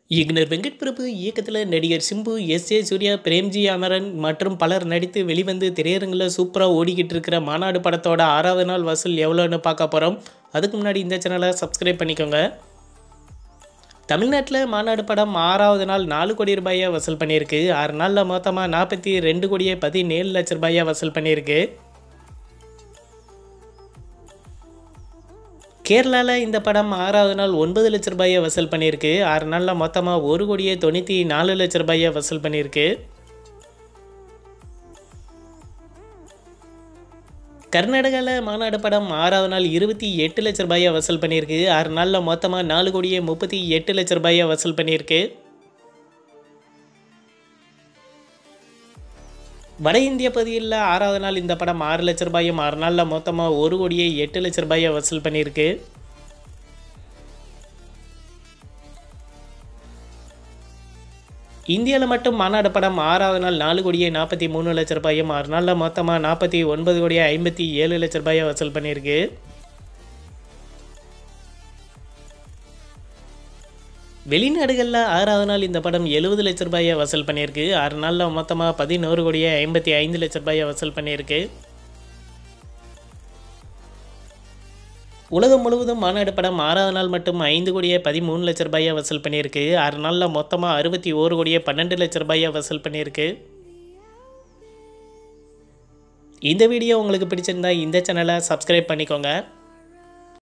இயக்குனர் வெங்கட் பிரபு இயக்கத்தில் நடிகர் சிம்பு எஸ் ஏ சூர்யா பிரேம்ஜி அமரன் மற்றும் பலர் நடித்து வெளிவந்து திரையரங்கில் சூப்பராக ஓடிக்கிட்டு இருக்கிற மாநாடு படத்தோட ஆறாவது நாள் வசூல் எவ்வளோன்னு பார்க்க போகிறோம் அதுக்கு முன்னாடி இந்த சேனலை சப்ஸ்கிரைப் பண்ணிக்கோங்க தமிழ்நாட்டில் மாநாடு படம் ஆறாவது நாள் நாலு கோடி ரூபாயை வசூல் பண்ணியிருக்கு ஆறு நாளில் மொத்தமாக நாற்பத்தி ரெண்டு கோடியே பதினேழு லட்ச ரூபாயை வசூல் பண்ணியிருக்கு கேரளாவில் இந்த படம் ஆறாவது நாள் ஒன்பது லட்ச ரூபாயை வசூல் பண்ணியிருக்கு ஆறு நாளில் மொத்தமாக ஒரு கோடியே தொண்ணூற்றி நாலு லட்ச ரூபாயை வசூல் பண்ணியிருக்கு கர்நாடகாவில் மாநாடு படம் ஆறாவது நாள் இருபத்தி எட்டு லட்ச ரூபாயை வசூல் பண்ணியிருக்கு ஆறு நாளில் மொத்தமாக நாலு கோடியே முப்பத்தி எட்டு லட்ச ரூபாயை வசூல் பண்ணியிருக்கு வட இந்திய பகுதியில் ஆறாவது நாள் இந்த படம் ஆறு லட்ச ரூபாயும் ஆறு நாளில் மொத்தமாக ஒரு கோடியே எட்டு லட்ச ரூபாயை வசூல் பண்ணியிருக்கு இந்தியாவில் மட்டும் மாநாடு படம் ஆறாவது நாள் நாலு கோடியே நாற்பத்தி மூணு லட்ச ரூபாயும் ஆறு நாளில் மொத்தமாக நாற்பத்தி ஒன்பது கோடியே ஐம்பத்தி ஏழு லட்ச ரூபாயை வசூல் பண்ணியிருக்கு வெளிநாடுகளில் ஆறாவது நாள் இந்த படம் எழுபது லட்ச ரூபாயை வசூல் பண்ணியிருக்கு ஆறு நாளில் மொத்தமாக பதினோரு கோடியே ஐம்பத்தி ஐந்து லட்ச ரூபாயை வசூல் பண்ணியிருக்கு உலகம் முழுவதும் மாநாடு படம் ஆறாவது நாள் மட்டும் ஐந்து கோடியே பதிமூணு லட்ச ரூபாயை வசூல் பண்ணியிருக்கு ஆறு நாளில் மொத்தமாக அறுபத்தி ஓரு கோடியே பன்னெண்டு லட்ச ரூபாயை வசூல் பண்ணியிருக்கு இந்த வீடியோ உங்களுக்கு பிடிச்சிருந்தா இந்த சேனலை சப்ஸ்கிரைப் பண்ணிக்கோங்க